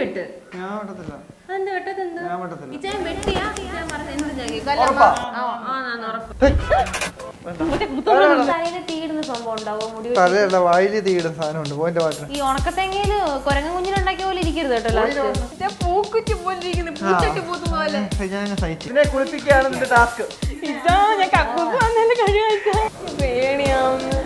വെട്ട് ഞാൻ വെട്ടത്തില്ല അതെന്ത് വെട്ടത് എന്ത് ഞാൻ വെട്ടത്തില്ല ഇച്ചാൻ വെട്ടിയാ ഇച്ചാൻ പറഞ്ഞ എന്ത് ഞാൻ കേൾക്കും. അല്ല, ഉറപ്പാ? ആ, ആ, ഞാൻ ഉറപ്പ്. മറ്റേ കുത്തുള്ള തലയിൽ തീയിടുന്ന സംഭവം ഉണ്ടാവോ മുടി വെട്ടി? തലയല്ല വായില് തീയിടുന്ന സാധനമുണ്ട് പോയിന്റ് വാട്ടർ ഈ ഉണക്കത്തേങ്ങയില് കുരങ്ങ കുഞ്ഞിനുണ്ടാക്കിയ പോലെ ഇരിക്കരുത് കേട്ടോ ലാസ്റ്റ് പൂക്കുറ്റി പോലെ ഇരിക്കുന്നു പൂച്ചട്ടി പൂത്ത് പോലെ ഞാൻ സഹിച്ചു ഇതിനെ കുളിപ്പിക്കുകയാണ് നിന്റെ ടാസ്ക് ഇതാ ഞാൻ കക്കൂസ് വന്നതിന്റെ കഴിവാഴ്ച പേടിയാവുന്നു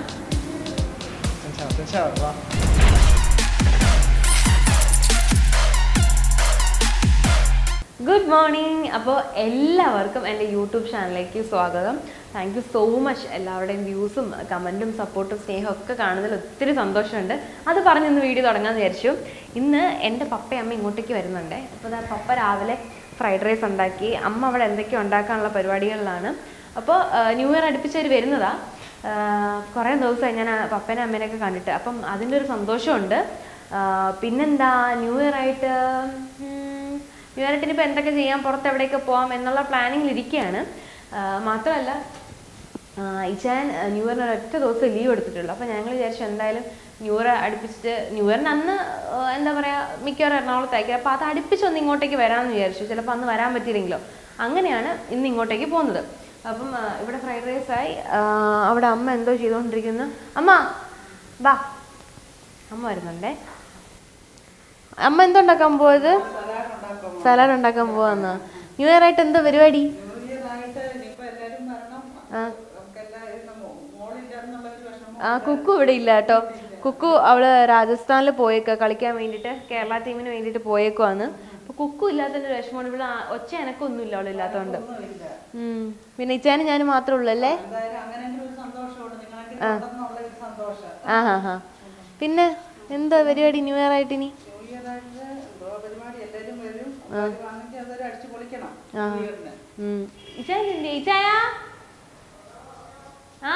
ഗുഡ് മോർണിംഗ് അപ്പോൾ എല്ലാവർക്കും എൻ്റെ യൂട്യൂബ് ചാനലിലേക്ക് സ്വാഗതം താങ്ക് യു സോ മച്ച് എല്ലാവരുടെയും വ്യൂസും കമൻറ്റും സപ്പോർട്ടും സ്നേഹവും ഒക്കെ കാണുന്നതിൽ ഒത്തിരി സന്തോഷമുണ്ട് അത് പറഞ്ഞ് ഇന്ന് വീഡിയോ തുടങ്ങാമെന്ന് വിചാരിച്ചു ഇന്ന് എൻ്റെ പപ്പയും അമ്മ ഇങ്ങോട്ടേക്ക് വരുന്നുണ്ട് അപ്പോൾ ദാ പപ്പ രാവിലെ ഫ്രൈഡ് റൈസ് ഉണ്ടാക്കി അമ്മ അവിടെ എന്തൊക്കെയോ ഉണ്ടാക്കാനുള്ള പരിപാടികളിലാണ് അപ്പോൾ ന്യൂ ഇയർ അടുപ്പിച്ചവർ വരുന്നതാ കുറേ ദിവസമായി ഞാൻ ആ പപ്പേനെ അമ്മേനെയൊക്കെ കണ്ടിട്ട് അപ്പം അതിൻ്റെ ഒരു സന്തോഷമുണ്ട് ആ, പിന്നെന്താ ന്യൂ ഇയർ ആയിട്ട് ഉം, ന്യൂ ഇയർ ആയിട്ട് ഇനിയിപ്പോൾ എന്തൊക്കെ ചെയ്യാം പുറത്ത് എവിടെയൊക്കെ പോകാം എന്നുള്ള പ്ലാനിങ്ങിൽ ഇരിക്കുകയാണ് ആ, മാത്രമല്ല ആ, ഇച്ചാൻ ന്യൂ ഇയറിന് ഒരൊറ്റ ദിവസം ലീവ് എടുത്തിട്ടുള്ളൂ അപ്പോൾ ഞങ്ങൾ വിചാരിച്ചു എന്തായാലും ന്യൂ ഇയർ അടുപ്പിച്ചിട്ട് ന്യൂ ഇയറിന് അന്ന് ആ, എന്താ പറയുക മിക്കവാറും എറണാകുളത്തായിരിക്കും അപ്പോൾ അത് അടുപ്പിച്ചൊന്ന് ഇങ്ങോട്ടേക്ക് വരാമെന്ന് വിചാരിച്ചു ചിലപ്പോൾ അന്ന് വരാൻ പറ്റിയില്ലെങ്കിലോ അങ്ങനെയാണ് ഇന്ന് ഇങ്ങോട്ടേക്ക് പോകുന്നത് അപ്പം ആ, ഇവിടെ ഫ്രൈഡ് റൈസ് ആയി ആ, അവിടെ അമ്മ എന്തോ ചെയ്തുകൊണ്ടിരിക്കുന്നു അമ്മ ബാ അമ്മ വരുന്നുണ്ടേ അമ്മ എന്തുണ്ടാക്കാൻ പോയത് സലാഡ് ഉണ്ടാക്കാൻ പോവാന്ന് ന്യൂ ഇയർ ആയിട്ട് എന്താ പരിപാടി ആ. ആ കുക്കു ഇവിടെ ഇല്ല കേട്ടോ കുക്കു അവള് രാജസ്ഥാനിൽ പോയേക്ക കളിക്കാൻ വേണ്ടിയിട്ട് കേരള ടീമിന് വേണ്ടിയിട്ട് പോയേക്കുവാന്ന് അപ്പൊ കുക്കു ഇല്ലാത്തതിന്റെ വിഷമമാണ് ഇവിടെ ആ- ഒച്ച എനക്കൊന്നും ഇല്ല അവളില്ലാത്തോണ്ട് ഉം പിന്നെ ഇച്ചാനും ഞാനും മാത്രമേ ഉള്ളൂ അല്ലേ ആ ആ ഹാ ഹാ പിന്നെ എന്താ പരിപാടി ന്യൂ ഇയർ ആയിട്ട് ഇനി ആ ഉം. ഇച്ചായ എന്തിയെ? ഇച്ചായ ആ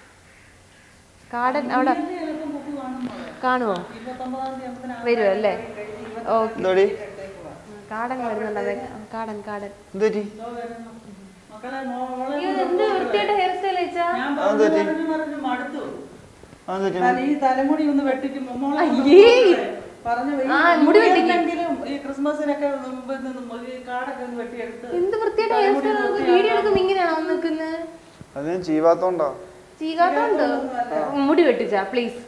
കാടൻ അവിടെ കാണുമോ വരുമോ അല്ലേ ഓക്കെ എന്തോടി കാടൻ വരുന്നുണ്ട് അതെ കാടൻ കാടൻ എന്തുപറ്റി അയ്യോ, എന്ത് വൃത്തിയായിട്ട് ഹെയർ സ്റ്റൈൽ വെച്ചാ അതെന്തുപറ്റി മടുത്തു അതെന്തുപറ്റി ഞാൻ ഈ തലമുടി ഒന്ന് വെട്ടിക്കും മോളെ അയ്യേ. പറഞ്ഞു ആ, മുടി വെട്ടിക്ക്. എങ്കിലും ഈ ക്രിസ്മസിനൊക്കെ മുമ്പ് നിന്ന് ഈ കാടൊക്കെ ഒന്ന് വെട്ടിയെടുത്ത് എന്ത് വൃത്തിയായിട്ട് ഹെയർ സ്റ്റൈൽ നമുക്ക് വീഡിയോ എടുക്കുമ്പോ ഇങ്ങനെയാണോ നിൽക്കുന്നത് അത് ഞാൻ ചീവാത്തോണ്ടാ ചീകാത്തോണ്ട് മുടി വെട്ടിച്ചാ പ്ലീസ്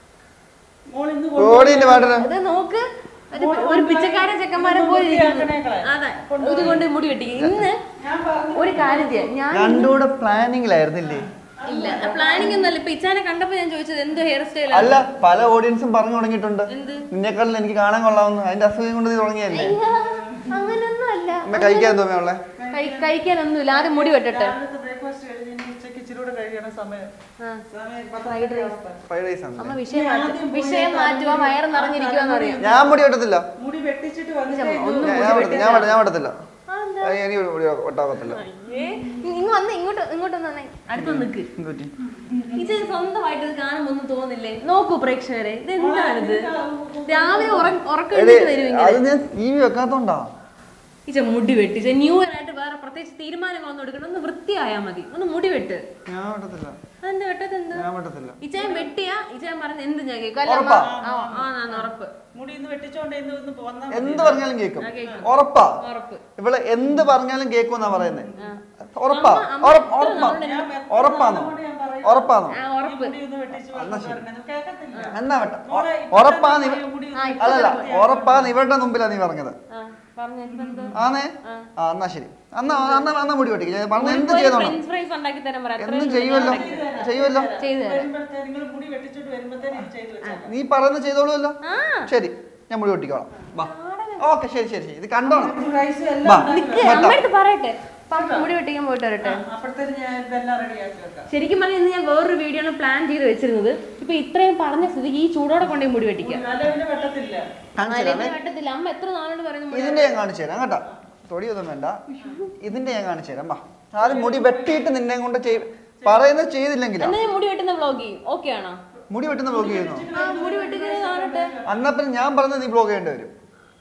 മോൾ ഇന്ന് ഓടിന്റെ വാട്ടർ അത് നോക്ക് ഒരു ഒരു പിച്ചക്കാരൻ ചെക്കന്മാരെ പോലെ ഇരിക്കുന്നു അതെ ഇത് കൊണ്ട് മുടി വെട്ടി ഇന്ന് ഒരു കാര്യം ചെയ്യാം ഞാൻ രണ്ടുകൂടെ പ്ലാനിങ്ങിലായിരുന്നില്ലേ ഇല്ല പ്ലാനിങ് ഒന്നല്ല ഇപ്പൊ ഇച്ചാനെ കണ്ടപ്പോ ഞാൻ ചോദിച്ചത് എന്ത് ഹെയർ സ്റ്റൈൽ അല്ല പല ഓഡിയൻസും പറഞ്ഞു തുടങ്ങിയിട്ടുണ്ട് നിന്നെക്കാളും എനിക്ക് കാണാൻ കൊള്ളാവുന്ന അതിന്റെ അസുഖം കൊണ്ട് നീ തുടങ്ങിയല്ലേ അങ്ങനൊന്നും അല്ല അമ്മ കഴിക്കാൻ തോന്നിയുള്ളേ കഴി- കഴിക്കാനൊന്നുമില്ല ആദ്യം മുടി വെട്ടട്ടെ ബ്രേക്ക്ഫാസ്റ്റ് കഴിഞ്ഞ് ഇനി ഉച്ചയ്ക്ക് ഇച്ചിരി കൂടെ കഴിയണ സമയം ആ. സമയം ഫ്രൈഡ് റൈസ് ഫ്രൈഡ് റൈസ് ആണ് അമ്മ വിഷയം മാറ്റും വിഷയം മാറ്റുക വയറ് നിറഞ്ഞിരിക്കുവാന്ന് അറിയാം ഞാൻ മുടി വെട്ടത്തില്ല മുടി വെട്ടിച്ചിട്ട് വന്നിട്ട് ഞാൻ ഞാൻ വെട്ടത്തില്ല ഞാൻ വെട്ട- ഞാൻ വെട്ടത്തില്ല അത് എനിക്ക് മുടി വെട്ടാകത്തില്ല ഇങ്ങ് വന്ന് ഇങ്ങോട്ട് ഇങ്ങോട്ട് വന്നേ അടുത്ത് നിൽക്ക് എന്തുപറ്റി ഇത് സ്വന്തമായിട്ട് ഇത് കാണുമ്പോ ഒന്നും തോന്നില്ലേ നോക്കൂ പ്രേക്ഷകരെ ഇത് എന്താണിത് രാവിലെ ഉറ- ഉറക്കം എടേ, എഴുന്നേറ്റ് വരും ഇങ്ങനെ അത് ഞാൻ ടി വി വെക്കാത്തോണ്ടാ ഇച്ച മുടി വെട്ടിച്ച ന്യൂ ഇയർ ആയിട്ട് വേറെ പ്രത്യേകിച്ച് തീരുമാനങ്ങളൊന്നും എടുക്കണം ഒന്ന് വൃത്തിയായാ മതി ഒന്ന് മുടി വെട്ട് ഞാൻ വെട്ടത്തില്ല അതെന്താ വെട്ടത് എന്ത് ഞാൻ വെട്ടത്തില്ല ഇച്ചാൻ വെട്ടിയാ ഇച്ചാൻ പറഞ്ഞ എന്ത് ഞാൻ കേൾക്കും അല്ല ഉറപ്പാ? ആ ആ, ഞാൻ ഉറപ്പ് മുടി ഇന്ന് വെട്ടിച്ചോണ്ട് ഇന്ന് ഒന്ന് പോന്നാ എന്ത് പറഞ്ഞാലും കേൾക്കും ആ, കേൾക്കും. ഉറപ്പാ ഉറപ്പ് ഇവള് എന്ത് പറഞ്ഞാലും കേൾക്കുമെന്നാ പറയുന്നത് ആ. ഉറപ്പാ അമ്മ- അമ്മ ഉറപ്പ്- എത്ര ഉറപ്പാ നാളുകൊണ്ട് എന്നെ- ഉറപ്പാന്നോ ഉറപ്പാന്നോ ആ ഉറപ്പ് മുടി ഒന്ന് വെട്ടിച്ച് വന്നിട്ട് കേൾക്കത്തില്ല എന്നാ വെട്ട മോളെ, ഉറപ്പാന്ന് ഇവ മുടി ആ ഇപ്പൊ അല്ലല്ല ഉറപ്പാന്ന് ഇവരുടെ മുമ്പിലാ നീ പറഞ്ഞത് ആ പറഞ്ഞു എന്ത് ആന്നേ ആ എന്നാ ശരി അന്നാ അന്നാ അന്നാ മുടി വെട്ടിക്ക് ഞാൻ പറഞ്ഞ എന്ത് ചെയ്തോണം ഫ്രഞ്ച് ഫ്രൈസ് ഉണ്ടാക്കി തരാൻ പറയാം എന്തും ചെയ്യുമല്ലോ ചെയ്യുമല്ലോ ചെയ്തു തരാം വരുമ്പോഴത്തേന് നിങ്ങൾ മുടി വെട്ടിച്ചിട്ട് വരുമ്പോഴത്തേനും ഇത് ചെയ്ത് വെച്ചേക്കാം നീ പറയുന്നത് ചെയ്തോളുമല്ലോ ആ ശരി ഞാൻ മുടി വെട്ടിക്കോളാം വാ ഓക്കെ ശരി ശരി ശരി ഇത് കണ്ടോണം റൈസ് വാ എല്ലാം നിക്ക് അമ്മ അടുത്ത് പറയട്ടെ പപ്പ മുടി വെട്ടിക്കാൻ പോയിട്ട് വരട്ടെ അപ്പോഴത്തേന് ഞാൻ ഇതെല്ലാം റെഡിയാക്കി വെക്കാം ശരിക്കും പറഞ്ഞാൽ ഇന്ന് ഞാൻ വേറൊരു വീഡിയോ ആണ് പ്ലാൻ ചെയ്ത് വെച്ചിരുന്നത് ഇപ്പൊ ഇത്രയും പറഞ്ഞ സ്ഥിതിക്ക് ഈ ചൂടോടെ കൊണ്ടേ മുടി വെട്ടിക്കാം നല്ല പിന്നെ വെട്ടത്തില്ല കാണിച്ചു തരാം അല്ലെങ്കിൽ വെട്ടത്തില്ല അമ്മ എത്ര നാളോട് പറയുന്നു മുടി ഇതിന്റെ ഞാൻ കാണിച്ചു തരാം കേട്ടോ തൊടിയൊന്നും വേണ്ട ഇതിന്റെ ഞാൻ കാണിച്ചു തരാം വാ ആദ്യം മുടി വെട്ടിയിട്ട് നിന്നെ കൊണ്ട് ചെയ് പറയുന്നത് ചെയ്തില്ലെങ്കിലാ എന്നാ ഞാൻ മുടി വെട്ടുന്ന വ്ളോഗ് ചെയ്യും ഓക്കെ ആണോ മുടി വെട്ടുന്ന ബ്ലോഗ് ചെയ്യുന്നു ആ മുടി വെട്ടിക്കുന്നത് കാണട്ടെ അന്നപ്പം ഞാൻ പറഞ്ഞത് നീ ബ്ലോഗ് ചെയ്യേണ്ടി വരും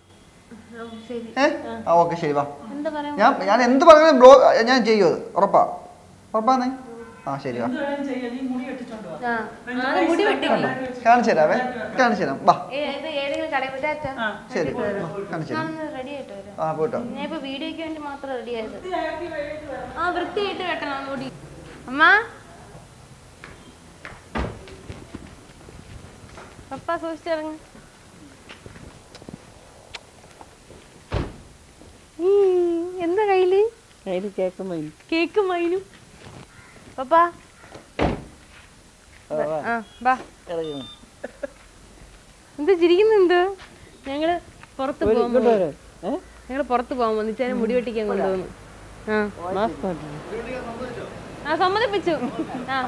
ഓ, ശരി ഏ ആ ഓക്കെ ശരി വാ എന്താ പറയാ ഞാൻ ഞാൻ എന്ത് പറഞ്ഞാലും ബ്ലോഗ് ഞാൻ ചെയ്യും അത് ഉറപ്പാ ഉറപ്പാന്നേ ആ ശരി വാ എന്ത് വേണേലും ചെയ്യാം നീ മുടി വെട്ടിച്ചോണ്ട് വാ ആ ഫ്രഞ്ച് ആ, ഫ്രൈസ് മുടി ഒക്കെ വെട്ടി ഉണ്ടാക്കി വെച്ച് കാണിച്ചു തരാവേ കാണിച്ചു തരാം വാ ഏ, ഇത് ഏതെങ്കിലും കടയിൽ പോയിട്ട് അച്ഛാ ആ, ശരി കാണിച്ചു തരാം റെഡി ആയിട്ട് വരാം ആ പോട്ടോ ഞാൻ ഇപ്പൊ വീഡിയോയ്ക്ക് വേണ്ടി മാത്രം റെഡി ആയത് വൃത്തിയാക്കി കഴിഞ്ഞിട്ട് വരണം. ആ വൃത്തിയായിട്ട് വെട്ടണം മുടി അമ്മ പപ്പ സൂക്ഷിച്ചിറങ്ങ് ഈ, എന്താ കയ്യില് കയ്യില് കേക്ക് മൈൻ കേക്ക് മൈനും പപ്പ ആ ബാ എന്ത് ചിരിക്കുന്ന എന്ത് ഞങ്ങള് പുറത്ത് പോകുമ്പോ ഞങ്ങള് പുറത്ത് പോകുമ്പോ നിച്ചാനെ മുടി വെട്ടിക്കാൻ കൊണ്ടുപോകുന്നു ആ ആ സമ്മതിപ്പിച്ചു ആ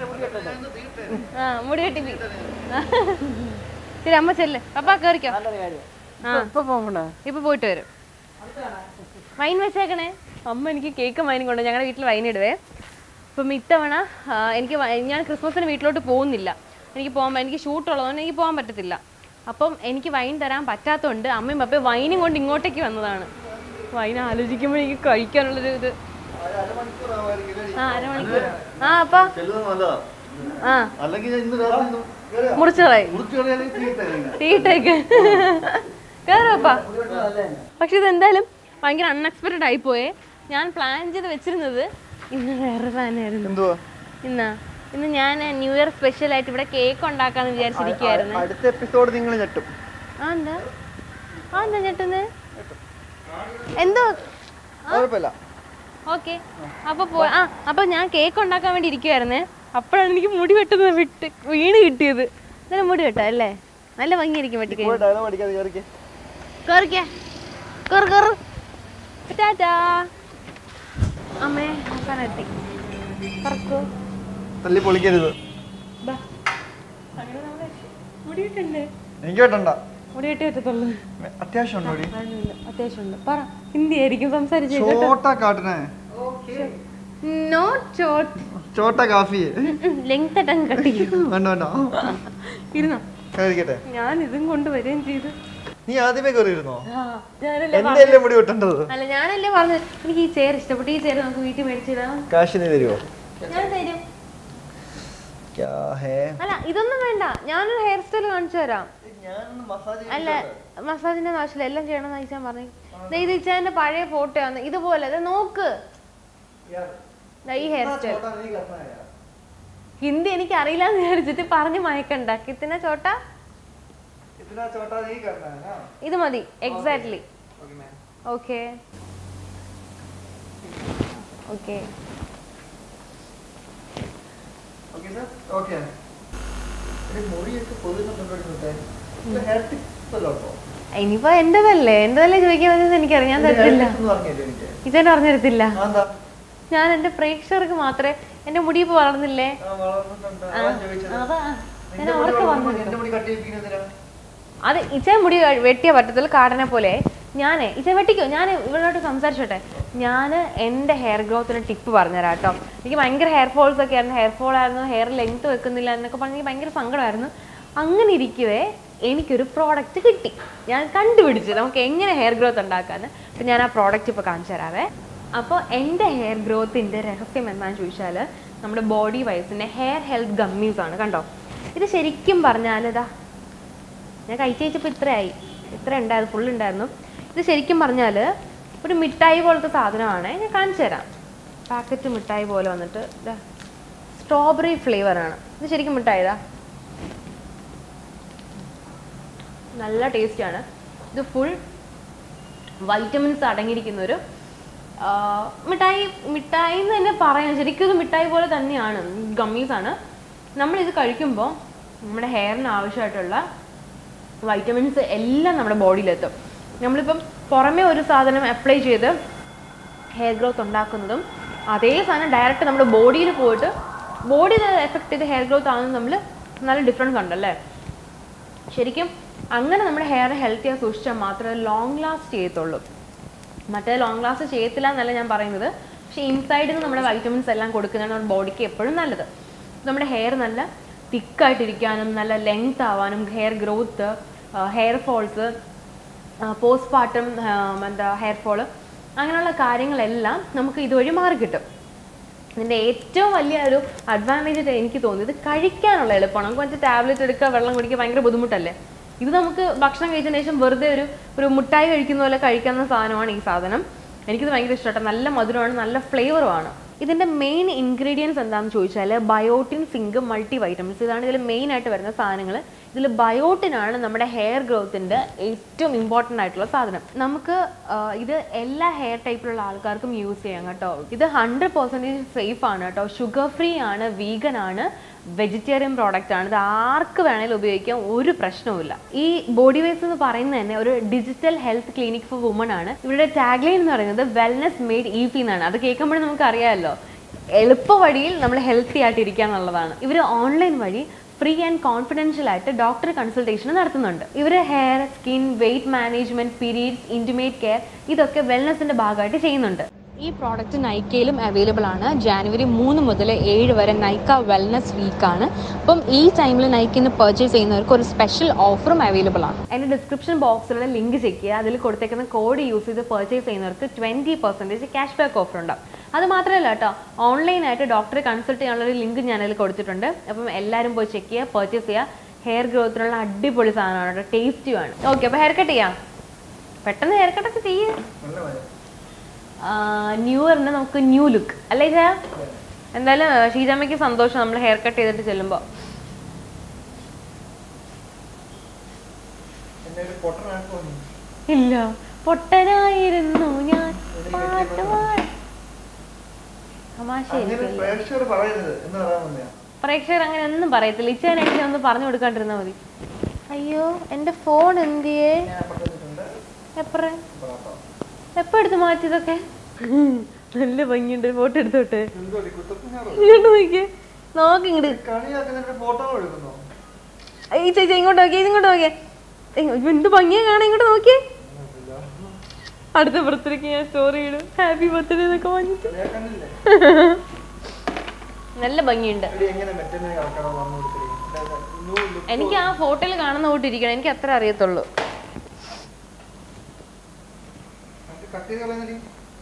ആ മുടി വെട്ടിപ്പി ആ. ശരി അമ്മ ചെല്ല് പപ്പ കേറിക്കോ ആ ഇപ്പൊ പോകണ ഇപ്പൊ പോയിട്ട് വരും വൈൻ വെച്ചേക്കണേ അമ്മ എനിക്ക് കേക്ക് വൈനും കൊണ്ട് ഞങ്ങളുടെ വീട്ടിൽ വൈൻ ഇടുവേ അപ്പം ഇത്തവണ ആ, എനിക്ക് വൈ- ഞാൻ ക്രിസ്മസിന് വീട്ടിലോട്ട് പോകുന്നില്ല എനിക്ക് പോകാൻ എനിക്ക് ഷൂട്ട് ഉള്ളതുകൊണ്ട് എനിക്ക് പോകാൻ പറ്റത്തില്ല അപ്പം എനിക്ക് വൈൻ തരാൻ പറ്റാത്തതുകൊണ്ട് അമ്മയും പപ്പയും വൈനും കൊണ്ട് ഇങ്ങോട്ടേക്ക് വന്നതാണ് വൈൻ ആലോചിക്കുമ്പോൾ എനിക്ക് കഴിക്കാനുള്ളൊരു ഇത് ആ അരമണിക്കൂർ ആ അപ്പാ ആ അല്ലെങ്കിൽ ഇന്ന് രാത്രി മുറിച്ചു കളയും തീട്ടേക്ക് കേറപ്പാ പക്ഷെ ഇതെന്തായാലും ഭയങ്കര അൺഎക്സ്പെക്റ്റഡ് ആയി പോയേ ഞാൻ പ്ലാൻ ചെയ്ത് വെച്ചിരുന്നത് ഇന്ന് വേറെ പ്ലാനായിരുന്നു എന്തുവാ ഇന്നാ ഇന്ന് ഞാൻ ന്യൂ ഇയർ സ്പെഷ്യൽ ആയിട്ട് ഇവിടെ കേക്ക് ഉണ്ടാക്കാന്ന് വിചാരിച്ചിരിക്കുവായിരുന്നു അടുത്ത എപ്പിസോഡ് നിങ്ങൾ ഞെട്ടും ആ എന്താ ആ എന്താ ചേട്ടന് എന്തോ കുഴപ്പമില്ല ഓക്കെ അപ്പൊ പോ ആ അപ്പൊ ഞാൻ കേക്ക് ഉണ്ടാക്കാൻ വേണ്ടി ഇരിക്കുവായിരുന്നേ അപ്പോഴാണ് എനിക്ക് മുടി വെട്ടുന്നത് വിട്ട് വീണ് കിട്ടിയത് നല്ല മുടി വെട്ടാ അല്ലേ നല്ല ഭംഗിയായിരിക്കും വെട്ടിക്കഴിഞ്ഞാൽ ഡയലോഗ് അടിക്കാതെ കയറിക്കേ കേറിക്കേ കേറ് കേറ് ടാറ്റാ അമ്മേ നോക്കാനെത്തി പറക്കൂ തല്ലി പൊളിക്കരുത് ബാ അങ്ങനെ നമ്മള് മുടി വെട്ടണ്ടേ എനിക്ക് കേട്ടണ്ട മുടി വെട്ടി പറ്റത്തുള്ളൂ അത്യാവശ്യം ഉണ്ടോ ഇവിടെ? അതൊന്നുമില്ല അത്യാവശ്യമുണ്ട് പറ ഹിന്ദി ആയിരിക്കും സംസാരിച്ചു ചോട്ട കാട്ടണേ നോട്ട് ഷോർട്ട് ചോട്ട കാഫി ലെങ്ത് ആയിട്ട് കട്ട് ചെയ്യും വേണ്ട വേണ്ട ഇരുന്നോ കഴിക്കട്ടെ ഞാൻ ഇതും കൊണ്ട് വരികയും ചെയ്തു നീ ആദ്യമേ കയറിയിരുന്നോ ആ, ഞാനല്ലേ എന്റെ അല്ലേ മുടി വെട്ടേണ്ടത് അല്ല ഞാനല്ലേ പറഞ്ഞത് എനിക്ക് ഈ ചെയർ ഇഷ്ടപ്പെട്ടു ഈ ചെയർ നമുക്ക് വീട്ടിൽ മേടിച്ചിടാം കാശ് നീ തരുമോ ഞാൻ തരും ക്യാ ഹേ അല്ല ഇതൊന്നും വേണ്ട ഞാനൊരു ഹെയർ സ്റ്റൈൽ കാണിച്ചു തരാം അല്ല മസാജിന്റെ ആവശ്യമില്ല എല്ലാം ചെയ്യണമെന്ന് അയച്ചാൻ പറഞ്ഞു ദേ ഇത് ഇച്ചാന്റെ പഴയ ഫോട്ടോയാണ് ഇതുപോലെ ദേ നോക്ക് ദാ ഈ ഹെയർ സ്റ്റൈൽ ഹിന്ദി എനിക്ക് അറിയില്ല എന്ന് വിചാരിച്ചിട്ട് പറഞ്ഞ് മയക്കണ്ട കിത്തിന ചോട്ട ഇത് മതി എക്സാക്ട്ലി ഓക്കെ ഓക്കെ ഇനിയിപ്പോ എന്റേതല്ലേ എന്റേതല്ലേ ചോദിക്കാൻ പറ്റുന്നത് എനിക്കറിയാം ഞാൻ തരത്തില്ല ഇതന്നെ പറഞ്ഞു തരത്തില്ല ഞാൻ എന്റെ പ്രേക്ഷകർക്ക് മാത്രമേ എന്റെ മുടി ഇപ്പൊ വളർന്നില്ലേ അതാ ഞാൻ അവർക്ക് വന്നു അത് ഇച്ച മുടി കഴി- വെട്ടിയ പറ്റത്തില്ല കാടനെ പോലെ ഞാനേ ഇച്ച വെട്ടിക്കോ ഞാൻ ഇവരോട് സംസാരിച്ചോട്ടെ ഞാൻ എൻ്റെ ഹെയർ ഗ്രോത്തിന് ടിപ്പ് പറഞ്ഞുതരാം കേട്ടോ എനിക്ക് ഭയങ്കര ഹെയർ ഫോൾസ് ഒക്കെ ആയിരുന്നു ഹെയർ ഫോൾ ആയിരുന്നു ഹെയർ ലെങ്ത് വെക്കുന്നില്ല എന്നൊക്കെ പറഞ്ഞ് എനിക്ക് ഭയങ്കര സങ്കടമായിരുന്നു അങ്ങനെ ഇരിക്കുവേ എനിക്കൊരു പ്രോഡക്റ്റ് കിട്ടി ഞാൻ കണ്ടുപിടിച്ചു നമുക്ക് എങ്ങനെ ഹെയർ ഗ്രോത്ത് ഉണ്ടാക്കാന്ന് അപ്പം ഞാൻ ആ പ്രോഡക്റ്റ് ഇപ്പോൾ കാണിച്ചു തരാവേ അപ്പോൾ എൻ്റെ ഹെയർ ഗ്രോത്തിൻ്റെ രഹസ്യം എന്താണെന്ന് ചോദിച്ചാൽ നമ്മുടെ ബോഡി വൈസിൻ്റെ ഹെയർ ഹെൽത്ത് ഗമ്മീസ് ആണ് കണ്ടോ ഇത് ശരിക്കും പറഞ്ഞാൽ ഇതാ ഞാൻ കഴിച്ച് കഴിച്ചപ്പോൾ ഇത്രയായി ഇത്ര ഉണ്ടായിരുന്നു ഫുൾ ഉണ്ടായിരുന്നു ഇത് ശരിക്കും പറഞ്ഞാൽ ഒരു മിഠായി പോലത്തെ സാധനമാണ് ഞാൻ കാണിച്ചു തരാം പാക്കറ്റ് മിഠായി പോലെ വന്നിട്ട് സ്ട്രോബെറി ഫ്ലേവറാണ് ഇത് ശരിക്കും മിഠായി ഇതാ നല്ല ടേസ്റ്റാണ് ഇത് ഫുൾ വൈറ്റമിൻസ് അടങ്ങിയിരിക്കുന്ന ഒരു ആ, മിഠായി മിഠായി എന്ന് തന്നെ പറയാം ശരിക്കും ഇത് മിഠായി പോലെ തന്നെയാണ് ഗമ്മീസ് ആണ് നമ്മളിത് കഴിക്കുമ്പോൾ നമ്മുടെ ഹെയറിന് ആവശ്യമായിട്ടുള്ള വൈറ്റമിൻസ് എല്ലാം നമ്മുടെ ബോഡിയിലെത്തും നമ്മളിപ്പം പുറമേ ഒരു സാധനം അപ്ലൈ ചെയ്ത് ഹെയർ ഗ്രോത്ത് ഉണ്ടാക്കുന്നതും അതേ സാധനം ഡയറക്റ്റ് നമ്മുടെ ബോഡിയിൽ പോയിട്ട് ബോഡി എഫക്ട് ചെയ്ത് ഹെയർ ഗ്രോത്ത് ആകുന്നത് തമ്മിൽ നല്ല ഡിഫറൻസ് ഉണ്ടല്ലേ ശരിക്കും അങ്ങനെ നമ്മുടെ ഹെയർ ഹെൽത്തിയായി സൂക്ഷിച്ചാൽ മാത്രമേ ലോങ് ലാസ്റ്റ് ചെയ്യത്തുള്ളൂ മറ്റേ ലോങ് ലാസ്റ്റ് ചെയ്യത്തില്ല എന്നല്ല ഞാൻ പറയുന്നത് പക്ഷേ ഇൻസൈഡിൽ നിന്ന് നമ്മുടെ വൈറ്റമിൻസ് എല്ലാം കൊടുക്കുന്നതാണ് നമ്മുടെ ബോഡിക്ക് എപ്പോഴും നല്ലത് നമ്മുടെ ഹെയർ നല്ല തിക്കായിട്ടിരിക്കാനും നല്ല ലെങ്ത് ആവാനും hair growth hair falls post partum എന്താ ഹെയർ ഫോള് അങ്ങനെയുള്ള കാര്യങ്ങളെല്ലാം നമുക്ക് ഇതുവഴി മാറി കിട്ടും ഇതിൻ്റെ ഏറ്റവും വലിയ ഒരു അഡ്വാൻറ്റേജ് എനിക്ക് തോന്നിയത് കഴിക്കാനുള്ള എളുപ്പമാണ് നമുക്ക് മറ്റേ ടാബ്ലറ്റ് എടുക്കുക വെള്ളം കുടിക്കുക ഭയങ്കര ബുദ്ധിമുട്ടല്ലേ ഇത് നമുക്ക് ഭക്ഷണം കഴിച്ചതിന് ശേഷം വെറുതെ ഒരു ഒരു മുട്ടായി കഴിക്കുന്ന പോലെ കഴിക്കാവുന്ന സാധനമാണ് ഈ സാധനം എനിക്കിത് ഭയങ്കര ഇഷ്ടപ്പെട്ടു നല്ല മധുരമാണ് നല്ല ഫ്ലേവറുമാണ് ഇതിൻ്റെ മെയിൻ ഇൻഗ്രീഡിയൻസ് എന്താണെന്ന് ചോദിച്ചാൽ ബയോട്ടിൻ സിങ്ക് മൾട്ടി വൈറ്റമിൻസ് ഇതാണ് ഇതിൽ മെയിൻ ആയിട്ട് വരുന്ന സാധനങ്ങൾ ഇതിൽ ബയോട്ടിനാണ് നമ്മുടെ ഹെയർ ഗ്രോത്തിൻ്റെ ഏറ്റവും ഇമ്പോർട്ടൻ്റ് ആയിട്ടുള്ള സാധനം നമുക്ക് ആ, ഇത് എല്ലാ ഹെയർ ടൈപ്പിലുള്ള ആൾക്കാർക്കും യൂസ് ചെയ്യാം കേട്ടോ ഇത് ഹൺഡ്രഡ് പെർസെൻറ്റേജ് സേഫ് ആണ് കേട്ടോ ഷുഗർ ഫ്രീ ആണ് വീഗൻ ആണ് വെജിറ്റേറിയൻ പ്രോഡക്റ്റ് ആണ് ഇത് ആർക്ക് വേണേലും ഉപയോഗിക്കാം ഒരു പ്രശ്നവുമില്ല ഈ ബോഡി വേസ് എന്ന് പറയുന്നത് തന്നെ ഒരു digital health clinic for woman ആണ് ഇവരുടെ ടാഗ്ലൈൻ എന്ന് പറയുന്നത് വെൽനെസ് മെയ്ഡ് ഈസി എന്നാണ് അത് കേൾക്കുമ്പോഴേ നമുക്ക് അറിയാമല്ലോ എളുപ്പ വഴിയിൽ നമ്മൾ ഹെൽത്തി ആയിട്ട് ഇരിക്കുക എന്നുള്ളതാണ് ഇവർ ഓൺലൈൻ വഴി ഫ്രീ ആൻഡ് കോൺഫിഡൻഷ്യൽ ആയിട്ട് ഡോക്ടർ കൺസൾട്ടേഷൻ നടത്തുന്നുണ്ട് ഇവർ hair skin weight management periods intimate care ഇതൊക്കെ വെൽനെസ്സിന്റെ ഭാഗമായിട്ട് ചെയ്യുന്നുണ്ട് ഈ പ്രോഡക്റ്റ് നൈക്കയിലും അവൈലബിൾ ആണ് ജാനുവരി മൂന്ന് മുതൽ ഏഴ് വരെ നൈക്ക വെൽനസ് വീക്കാണ് അപ്പം ഈ ടൈമിൽ നൈക്കിന്ന് പർച്ചേസ് ചെയ്യുന്നവർക്ക് ഒരു സ്പെഷ്യൽ ഓഫറും അവൈലബിൾ ആണ് എൻ്റെ ഡിസ്ക്രിപ്ഷൻ ബോക്സിലുള്ള ലിങ്ക് ചെക്ക് ചെയ്യുക അതിൽ കൊടുത്തേക്കുന്ന കോഡ് യൂസ് ചെയ്ത് പർച്ചേസ് ചെയ്യുന്നവർക്ക് twenty percentage cash back offer ഉണ്ടാവും അത് മാത്രമല്ല കേട്ടോ ഓൺലൈനായിട്ട് ഡോക്ടറെ കൺസൾട്ട് ചെയ്യാനുള്ള ഒരു ലിങ്ക് ഞാനതിൽ കൊടുത്തിട്ടുണ്ട് അപ്പം എല്ലാവരും പോയി ചെക്ക് ചെയ്യുക പർച്ചേസ് ചെയ്യുക ഹെയർ ഗ്രോത്തിനുള്ള അടിപൊളി സാധനമാണ് കേട്ടോ ടേസ്റ്റിയുമാണ് ഓക്കെ അപ്പോൾ ഹെയർ കട്ട് ചെയ്യാം പെട്ടെന്ന് ഹെയർ കട്ടൊക്കെ ചെയ്യേ ന്യൂ ഇയറിന് നമുക്ക് ന്യൂ ലുക്ക് അല്ലേ ചേ എന്തായാലും ആ, ഷീജാമ്മയ്ക്ക് സന്തോഷം നമ്മൾ ഹെയർ കട്ട് ചെയ്തിട്ട് ചെല്ലുമ്പോൾ എന്നെ ഒരു പൊട്ടനാക്കി തോന്നി ഇല്ല പൊട്ടനായിരുന്നു ഞാൻ പാട്ട് പാടി അങ്ങനെ തമാശയായിരിക്കും പ്രേക്ഷകർ പറയരുത് എന്ന് പറയാൻ വന്നയാ പ്രേക്ഷകർ അങ്ങനെ ഒന്നും പറയത്തില്ല ഇച്ചാനായിട്ട് ഒന്ന് പറഞ്ഞു കൊടുക്കാണ്ടിരുന്നാ മതി അയ്യോ എൻ്റെ ഫോൺ എന്തിയേ ഞാൻ പറഞ്ഞിട്ടുണ്ട് എപ്പറേ പാട്ടോ. എപ്പോ എടുത്ത് മാറ്റിയതൊക്കെ നല്ല ഭംഗിയുണ്ട് ഫോട്ടോ എടുത്തോട്ടെ എന്തോടി കുത്തപ്പിനാറോ? ഇങ്ങോട്ട് നോക്കിയേ നോക്കി ഇങ്ങോട്ട് കളിയാക്കുന്നതിന്റെ ഫോട്ടോ എടുക്കുന്നോ ഈ ചേച്ചി ഇങ്ങോട്ട് നോക്കിയേ ഇങ്ങോട്ട് നോക്കിയേ ഏയ്, ഇവ എന്ത് ഭംഗിയാ കാണാൻ ഇങ്ങോട്ട് നോക്കിയേ അടുത്ത ബർത്ത്ഡേക്ക് ഞാൻ സ്റ്റോറി ഇടും ഹാപ്പി ബർത്ത്ഡേ എന്നൊക്കെ പറഞ്ഞിട്ട് കളിയാക്കണില്ലേ നല്ല ഭംഗിയുണ്ട് എടി എങ്ങനെ മറ്റേ ആൾക്കാരെ പറഞ്ഞു കൊടുക്കണേ എനിക്ക് ആ ഫോട്ടോയിൽ കാണുന്ന കൂട്ടി ഇരിക്കണം എനിക്ക് അത്ര അറിയത്തുള്ളൂ കട്ട് ചെയ്ത് കളയുന്നടി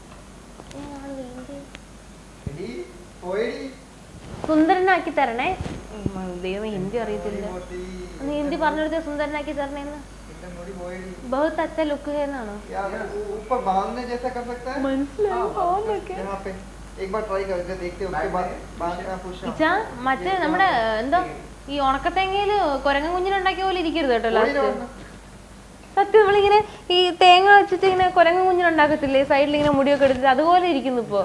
എടി പോയടി സുന്ദരനാക്കി തരണേ ഉം, ദൈവമേ ഹിന്ദി അറിയത്തില്ല പോട്ടി. ഒന്ന് ഹിന്ദി പറഞ്ഞു കൊടുത്തേ സുന്ദരനാക്കി തരണേന്ന് എന്റെ മുടി പോയടി ബഹുത്ത് അച്ഛ ലുക്ക് എന്നാണോ यार ऊपर बांधने जैसा कर सकता है മനസ്സിലായി हाँ, ഫോണൊക്കെ यहाँ पे एक बार ट्राई करके देखते हैं उसके बाद बांधना पूछ ഇച്ച മറ്റേ നമ്മുടെ എന്താ ഈ ഉണക്കത്തേങ്ങയില് കുരങ്ങൻ കുഞ്ഞിനുണ്ടാക്കിയ പോലെ ഇരിക്കരുത് കേട്ടോ ലാസ്റ്റ് സത്യം നമ്മളിങ്ങനെ ഈ തേങ്ങ വെച്ചിട്ട് ഇങ്ങനെ കുരങ്ങൻ കുഞ്ഞിനുണ്ടാക്കത്തില്ലേ സൈഡിൽ ഇങ്ങനെ മുടിയൊക്കെ എടുത്തിട്ട് അതുപോലെ ഇരിക്കുന്നു ഇപ്പൊ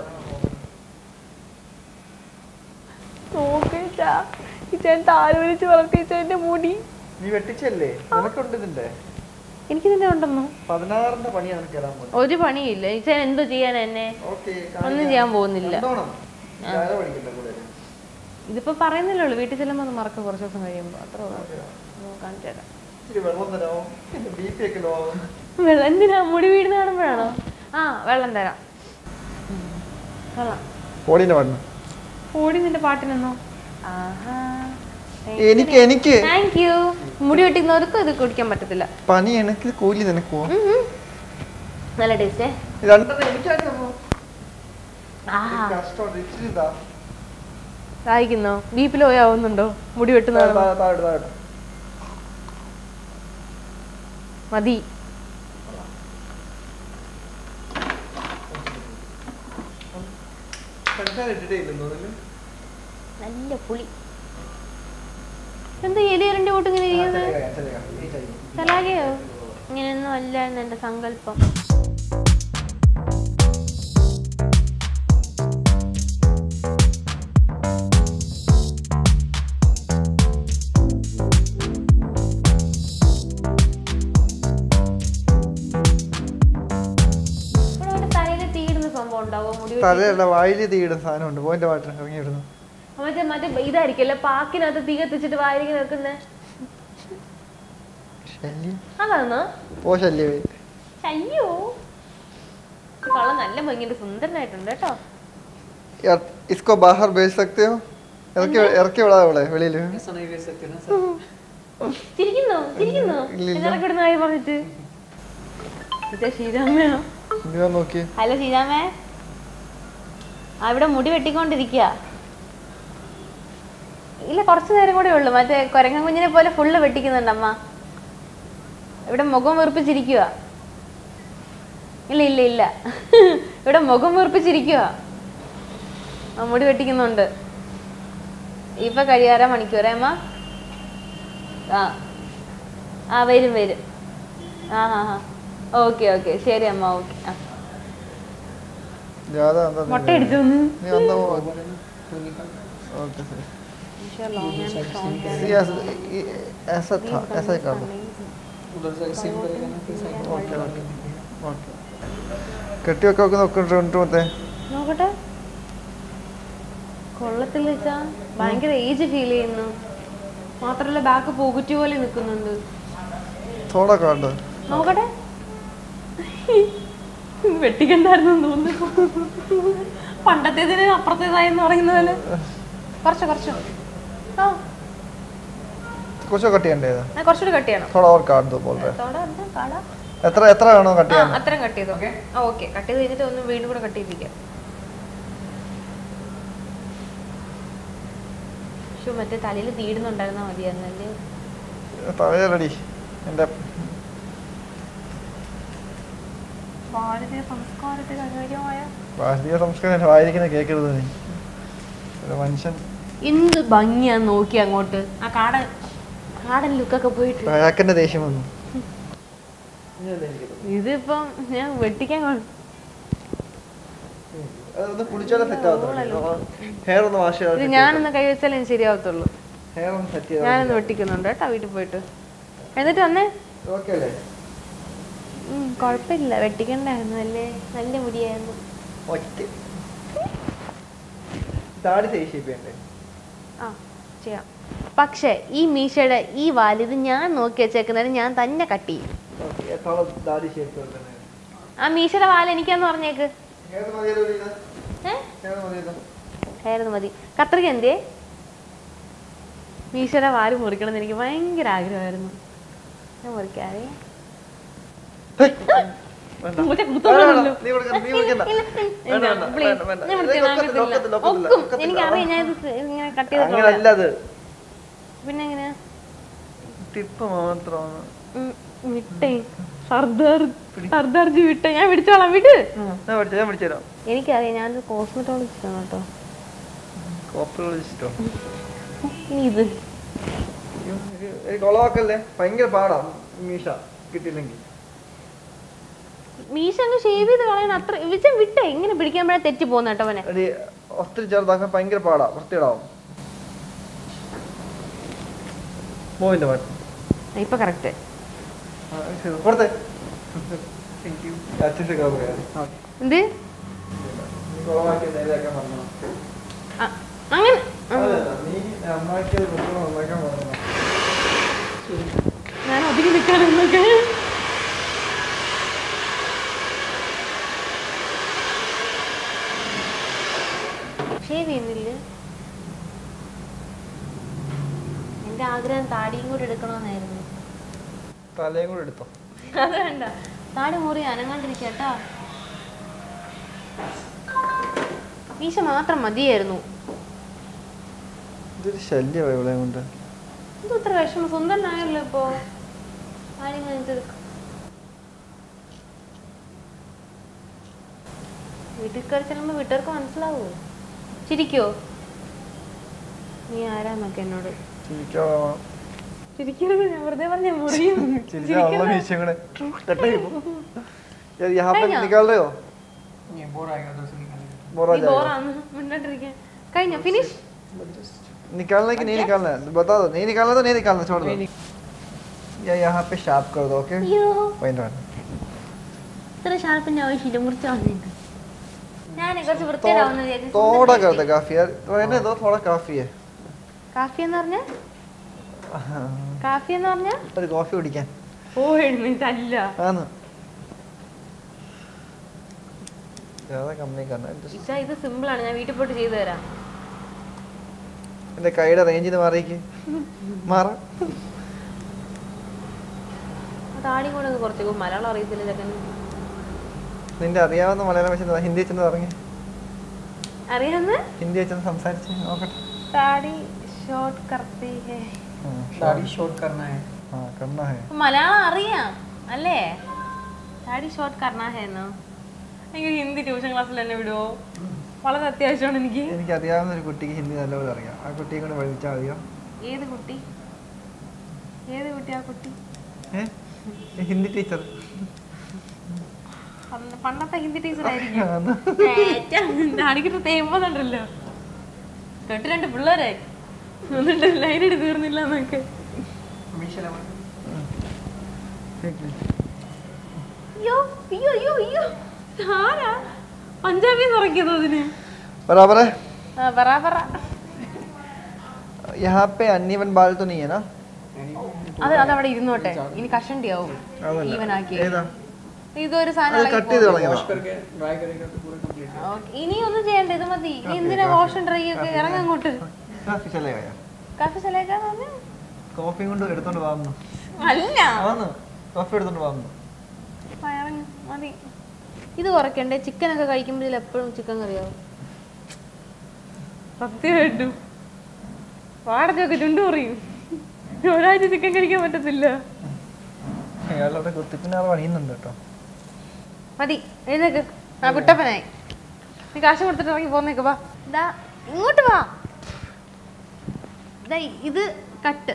നോക്കിച്ചാ ഇച്ചേൻ താല് വിളിച്ച് വളർത്തിച്ച എന്റെ മുടി നീ വെട്ടിച്ചല്ലേ നിനക്കുണ്ട് ഇതിന്റെ എനിക്ക് നിന്നെ ഉണ്ടെന്നോ പതിനാറിന്റെ പണിയാണ് എനിക്ക് തരാൻ പോകുന്നത് ഒരു പണിയില്ല ഇച്ചേൻ എന്തോ ചെയ്യാൻ എന്നെ ഓക്കെ ഒന്നും ചെയ്യാൻ പോകുന്നില്ല പഠിക്കണ്ട കൂടെ ഇതിപ്പോ പറയുന്നില്ലേ ഉള്ളൂ വീട്ടിൽ ചെല്ലുമ്പോൾ അത് മറക്കും കുറച്ച് ദിവസം കഴിയുമ്പോൾ അത്ര കാണിച്ചു തരാം ഇച്ചിരി വെള്ളം തരാമോ എന്റെ ബി പി ഒക്കെ ലോ ആവും വെള്ളം എന്തിനാ മുടി വീടുന്ന കാണുമ്പോഴാണോ ആ വെള്ളം തരാം ഉം. കൊള്ളാം ഓടിന്റെ പാടിന് ഓടി നിന്റെ പാട്ടിനെന്നോ ആഹാ എനിക്ക് എനിക്ക് താങ്ക് യു മുടി വെട്ടിക്കുന്നവർക്കും ഇത് കുടിക്കാൻ പറ്റത്തില്ല പനി എനിക്ക് കൂലി നിനക്കുവോ ഉം ഉം. നല്ല ടേസ്റ്റേ രണ്ടെണ്ണം എനിക്കായിട്ട് തന്നോ? ആ ഇത് കഷ്ടമുണ്ട് ഇച്ചിരി ഇതാ സഹായിക്കുന്നോ ബി പി ലോ ആവുന്നുണ്ടോ മുടി വെട്ടുന്ന താഴെ, താഴെ, താഴെ, താഴെ. മതി പഞ്ചസാര ഇട്ടിട്ടേ ഇല്ലെന്ന് തോന്നുന്നു. നല്ല പുളി എന്താ എലിയറിന്റെ കൂട്ട് ഇങ്ങനെ ആ, ഇരിക്കുന്നത് ചെറിയ കാര്യം, ചെറിയ കാര്യം. ഈ ചെറിയ. സലാഗയോ ഇങ്ങനെയൊന്നും അല്ലായിരുന്നു എന്റെ സങ്കല്പം ഇവിടെ മറ്റേ തലയില് തീയിടുന്ന സംഭവം ഉണ്ടാവോ മുടി വെട്ടി? തലയല്ല വായിൽ തീയിടുന്ന സാധനമുണ്ട് പോയിന്റ് പാട്ടിന് ഇറങ്ങി വിടുന്നു മറ്റേ മറ്റേ ഇതായിരിക്കല്ലേ പാക്കിനകത്ത് തീ കത്തിച്ചിട്ട് വായിരിക്കും നിൽക്കുന്നത് ശല്യം അതാണോ ഓ ശല്യമേ അയ്യോ കള്ള നല്ല ഭംഗിയുണ്ട് സുന്ദരനായിട്ടുണ്ട് കേട്ടോ यार इसको बाहर भेज सकते हो ഇറക്കി ഇറക്കി വിടാതെ അവളെ വെളിയിൽ ചിരിക്കുന്നോ ചിരിക്കുന്നോ ഇല്ലില്ല. എന്നൊക്കെ ഇടുന്ന കാര്യം പറഞ്ഞിട്ട് ഇതാ ശ്രീരാമയോ ഇതാ നോക്കി ഹലോ ശ്രീരാമേ ആ ഇവിടെ മുടി വെട്ടിക്കൊണ്ടിരിക്കുക ഇല്ല കുറച്ച് നേരം കൂടെ ഉള്ളു മറ്റേ കുരങ്ങൻ കുഞ്ഞിനെ പോലെ ഫുള്ള് വെട്ടിക്കുന്നുണ്ട് അമ്മ ഇവിടെ മുഖം വീർപ്പിച്ചിരിക്കുക ഇല്ല ഇല്ല ഇല്ല ഇവിടെ മുഖം വീർപ്പിച്ചിരിക്കുക ആ മുടി വെട്ടിക്കുന്നുണ്ട് ഇപ്പൊ കഴിയാറ മണിക്കൂറേ അമ്മ ആ ആ വരും വരും ആ ആ ആ ഓക്കെ ഓക്കെ ശരി അമ്മ ഓക്കെ ആ ജാഥ എന്താ നീ മുട്ട അടിച്ചു ഒന്ന് നീ വന്നോ ओके सर यस ऐसा था ऐसा ही कर दो उधर से सेम करेगा ना फिर साइड ഓക്കെ ഓക്കെ ഓക്കെ കെട്ടിയൊക്കെ ഒക്കെ നോക്കിട്ട് മറ്റേ നോക്കട്ടെ കൊള്ളത്തിൽ വെച്ചാ ഭയങ്കര ഏജ് ഫീൽ ചെയ്യുന്നു മാത്രല്ല ബാക്ക് പോകറ്റി പോലെ നിൽക്കുന്നുണ്ട് തോടെ കാണ്ട് നോക്കട്ടെ വെട്ടിക്കണ്ടായിരുന്നു തോന്നുന്നു പണ്ടത്തേതിന് അപ്പുറത്തേതായെന്ന് പറയുന്ന പോലെ കുറച്ച് കുറച്ച് ആ കുറച്ച് കട്ട് ചെയ്യണ്ടേ ഇത്? ആ, കുറച്ചുകൂടി കട്ട് ചെയ്യണം थोड़ा और काट दो बोल रहे തോടെ എന്താ കാടാ എത്ര എത്ര വേണോ കട്ട് ആ ചെയ്യാൻ അത്രയും കട്ട് ചെയ്തോ ആ ഓക്കെ കട്ട് ചെയ്ത് കഴിഞ്ഞിട്ട് ഒന്ന് വീണ്ടും കൂടെ കട്ട് ചെയ്തിരിക്കാം പക്ഷെ മറ്റേ തലയിൽ തീടുന്നുണ്ടായിരുന്നാ മതിയായിരുന്നല്ലേ തലേ റെഡി എൻ്റെ ഭാരതീയ സംസ്കാരത്തിന് അനുയോജ്യമായ ഭാരതീയ സംസ്കാരം വായിരിക്കുന്ന കേൾക്കരുത് നീ ഒരു മനുഷ്യൻ എന്ത് ഭംഗിയാന്ന് നോക്കി അങ്ങോട്ട് ആ കാടൻ കാടൻ ലുക്കൊക്കെ പോയിട്ട് അയാൾക്കെന്നെ ദേഷ്യം വന്നു ഇതിപ്പം ഞാൻ വെട്ടിക്കാൻ കൊ- അതൊന്ന് കുളിച്ചാലേ സെറ്റ് ആവത്തുള്ളൂ ഹെയർ ഒന്ന് വാഷ് ഇത് ചെയ്താൽ ഞാനൊന്ന് കൈവച്ചാലേ എനിക്ക് ശരിയാവത്തുള്ളൂ ഹെയർ ഒന്ന് സെറ്റ് ഞാനൊന്ന് ചെയ്താൽ വെട്ടിക്കുന്നുണ്ട് കേട്ടോ വീട്ടിൽ പോയിട്ട് എന്നിട്ട് വന്നേ ഓക്കെ അല്ലേ ഉം, കുഴപ്പമില്ല വെട്ടിക്കണ്ടായിരുന്നു അല്ലേ നല്ല മുടിയായിരുന്നു ഒറ്റ താടി ഷേപ്പ് ചെയ്യണ്ടേ ആ ചെയ്യാം പക്ഷേ ഈ മീശയുടെ ഈ വാല് ഇത് ഞാൻ നോക്കി വെച്ചേക്കുന്നത് ഞാൻ തന്നെ കട്ട് ചെയ്യും ഓക്കെ थोड़ा दाढ़ी शेप कर देना ആ മീശയുടെ വാല് എനിക്കാന്ന് പറഞ്ഞേക്ക് हेयर मदियो लीला ഏ हेयर मदियो ആയിരുന്നു മതി കത്രിക എന്തേ മീശയുടെ വാല് മുറിക്കണം എന്ന് എനിക്ക് ഭയങ്കര ആഗ്രഹമായിരുന്നു ഞാൻ മുറിക്കാതെ മുറിച്ച കുത്തൊന്നുമില്ലല്ലോ. നീ കൊടുക്കണ്ട നീ കൊടുക്കണ്ട ഇല്ല, ഇല്ല, വേണ്ട, വേണ്ട, please. വേണ്ട, വേണ്ട. ഞാൻ ഇത് വൃത്തിയാ, ലൊക്കത്തില്ല, ആകത്തില്ല. ലൊക്കത്തില്ല, ഒക്കും. ലൊക്കത്തില്ല. എനിക്കറിയാം ഞാൻ ഇത് ഇങ്ങനെ കട്ട് ചെയ്ത് അങ്ങനല്ല അത് പിന്നെ എങ്ങനെയാ ടിപ്പ് മാത്രമാണ് ഉം, വിട്ടേ സർദാർ സർദാർജി വിട്ടേ ഞാൻ പിടിച്ചോളാം വിട് ഞാൻ പഠിച്ചു ഞാൻ പഠിച്ചുതരാം എനിക്കറിയാം ഞാനൊരു കോസ്മെറ്റോളജിസ്റ്റ് ആണ് കേട്ടോ കോപ്പറോളജിസ്റ്റോ ഇനി ഇത് കൊളവാക്കല്ലേ ഭയങ്കര പാടാ മീഷ കിട്ടിയില്ലെങ്കിൽ മീശ അങ്ങ് ഷേവ് ചെയ്ത് കളയണം അത്ര വിജയം വിട്ടേ ഇങ്ങനെ പിടിക്കുമ്പോഴേ തെറ്റി പോകുന്ന കേട്ടോ അവനെ എടി ഒത്തിരി ചെറുതാക്കാൻ ഭയങ്കര പാടാ വൃത്തിയിടാവും മോവിന്റെ പാട്ട് ഇപ്പൊ കറക്റ്റ് കൊടുത്തേ താങ്ക് യു അച്ഛൻ്റെ കാര്യം എന്ത് നീ കൊളവാക്കിയ നേരെയാക്കാൻ പറഞ്ഞു ആ, അങ്ങനെ ആ, അതല്ല, നീ നന്നാക്കിയത് കുട്ടികളെ നന്നാക്കാൻ പറഞ്ഞു ഞാൻ ഒതുങ്ങി നിൽക്കാനൊക്കെ ഷേവ് ചെയ്യുന്നില്ല എന്റെ ആഗ്രഹം താടിയും കൂടെ എടുക്കണമെന്നായിരുന്നു തലയും കൂടെ എടുത്തോ അത് വേണ്ട താടി മുറി അനങ്ങാണ്ടിരിക്കട്ടാ മീശ മാത്രം മതിയായിരുന്നു ഇതൊരു ശല്യമായി ഇവിടെ കൊണ്ട് ഇത് ഇത്ര വിഷമം സുന്ദരനായല്ലോ ഇപ്പോ താടി കഴിഞ്ഞിട്ട് വീട്ടിൽ കയറി ചെല്ലുമ്പോ വീട്ടുകാർക്ക് മനസ്സിലാവോ ചിരിക്കോ നീ ആരാന്നൊക്കെ എന്നോട് ചിരിക്കാൻ ചിരിക്കരുത് ഞാൻ വെറുതെ പറഞ്ഞ മുറിയും ചിരിക്കാനുള്ള വീഴ്ചയും കൂടെ കട്ടായി यार यहाँ पे കഴിഞ്ഞോ? निकाल रहे हो ये बोर आएगा उधर से निकालेगा बोरा നീ जाएगा ബോറാന്ന് മുന്നോട്ടിരിക്കാൻ കഴിഞ്ഞോ ഫിനിഷ് निकालना है कि नहीं निकालना है बता दो नहीं निकालना तो नहीं निकालना छोड़ दो या यहाँ पे शार्प कर दो ओके അയ്യോ वही ना ഇത്ര ഷാർപ്പിന്റെ ആവശ്യമില്ല മുറിച്ച് വന്നേക്ക് ഞാൻ കുറച്ച് വൃത്തിയിടാവുന്ന വിചാരിച്ചു. थोड़ा कर സുന്ദരനായിട്ട്. दे काफी यार रहने दो थोड़ा काफी है കാഫി എന്ന് പറഞ്ഞ കാഫി എന്ന് പറഞ്ഞ ഒരു കോഫി കുടിക്കാൻ ഓ എഴുന്നേറ്റല്ല ആന്ന് ഏതാ കമ്പനി കാരണം ഇച്ചാ ഇത് സിമ്പിൾ ആണ് ഞാൻ വീട്ടിൽ പോയിട്ട് ചെയ്തു തരാം എന്റെ കൈയുടെ റേഞ്ചിന് മാറിയേക്ക് മാറ ആ താടി കൂടെ ഒന്ന് കുറച്ച് മലയാളം അറിയത്തില്ല ചെക്കൻ നിന്റെ അറിയാവുന്ന മലയാളം വെച്ച് ഹിന്ദി വെച്ചെന്ന് പറഞ്ഞു അറിയാന്ന് ഹിന്ദി വെച്ചൊന്ന് സംസാരിച്ച് നോക്കട്ടെ താടി ഷോർട്ട് കർത്തി ഹേ दाढ़ी शॉर्ट करना है ആ കണ്ണാ ഹേ മലയാളം അറിയാം അല്ലേ താടി ഷോർട്ട് കർണ ഹേന്നോ എനിക്ക് ഹിന്ദി ട്യൂഷൻ ക്ലാസ്സിൽ തന്നെ വിടുവോ വളരെ അത്യാവശ്യമാണ് എനിക്ക് എനിക്ക് അറിയാവുന്ന ഒരു കുട്ടിക്ക് ഹിന്ദി നല്ലപോലെ അറിയാം ആ കുട്ടിയെ കൂടെ പഠിച്ചാൽ മതിയോ ഏത് കുട്ടി ഏത് കുട്ടി ആ കുട്ടി ഏ ഹിന്ദി ടീച്ചർ പണ്ട്- പണ്ടത്തെ ഹിന്ദി ടീച്ചർ ആയിരിക്കും അടിക്കിട്ട് തേമ്പുന്നുണ്ടല്ലോ തൊട്ട് രണ്ട് പിള്ളേരെ എന്നിട്ട് ലൈനടി തീർന്നില്ല എന്നൊക്കെ हमेशा लगा അയ്യോ അയ്യോ അയ്യോ അയ്യോ ആരാ പഞ്ചാബി ഇറക്കിയതോ അതിന് बराबर है ആ, പറ പറ यहाँ पे अनइवन बाल तो नहीं है ना അത് അതവിടെ ഇരുന്നോട്ടെ ഇനി കഷണ്ടിയാവും ഈവൻ ആക്കി ഏതാ ഇതൊരു സാധനം അത് ഇളകി കട്ട് ചെയ്ത് പോകും. കളഞ്ഞതാ वॉश करके ड्राई करेगा तो पूरा कंप्लीट ഓക്കേ, ഇനി ഒന്നും ചെയ്യണ്ട ഇത് മതി ഇനി എന്തിനാ വാഷ് ഡ്രൈ ഒക്കെ ഇറങ്ങ അങ്ങോട്ട് കാഫി ചലേഗാ यार കാഫി സലേക്കാന്ന് പറഞ്ഞു കോഫി കൊണ്ട് എടുത്തോണ്ട് വാങ്ങുന്നു അല്ല ആന്ന് കോഫി എടുത്തോണ്ട് വാങ്ങുന്നു ആ, ഇറങ്ങ് മതി ഇത് കുറയ്ക്കണ്ടേ ചിക്കൻ ഒക്കെ കഴിക്കുമ്പോൾ എപ്പോഴും ചിക്കൻ കറിയാവും സത്യമായിട്ടും വാടകയൊക്കെ ചുണ്ടു പറയും ഒരാഴ്ച ചിക്കൻ കഴിക്കാൻ പറ്റത്തില്ല അയാളുടെ കുത്തിപ്പിന്നാറ് പണിയുന്നുണ്ട് കേട്ടോ മതി എഴുന്നേക്ക് ആ കുട്ടപ്പനായി നീ കാശ് കൊടുത്തിട്ട് ഇറങ്ങി പോന്നേക്ക് വാ ദാ ഇങ്ങോട്ട് വാ ദാ ഇത് കട്ട്